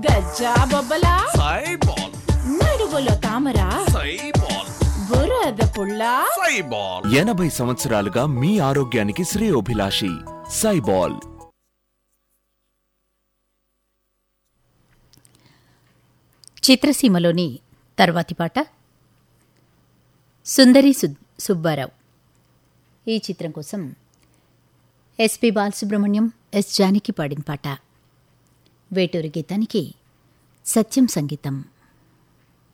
గజ్జా బొబ్బలా సైబాల్ నడుగులో తామర సైబాల్ బురద పుల్ల సైబాల్ ఎనభై సంవత్సరాలుగా మీ ఆరోగ్యానికి శ్రేయోభిలాషి సైబాల్ చిత్రసీమలోని తర్వాతి పాట సుందరి సు సుబ్బారావు ఈ చిత్రం కోసం ఎస్పి బాలసుబ్రహ్మణ్యం ఎస్ జానకి పాడిన పాట వేటూరి గీతానికి సత్యం సంగీతం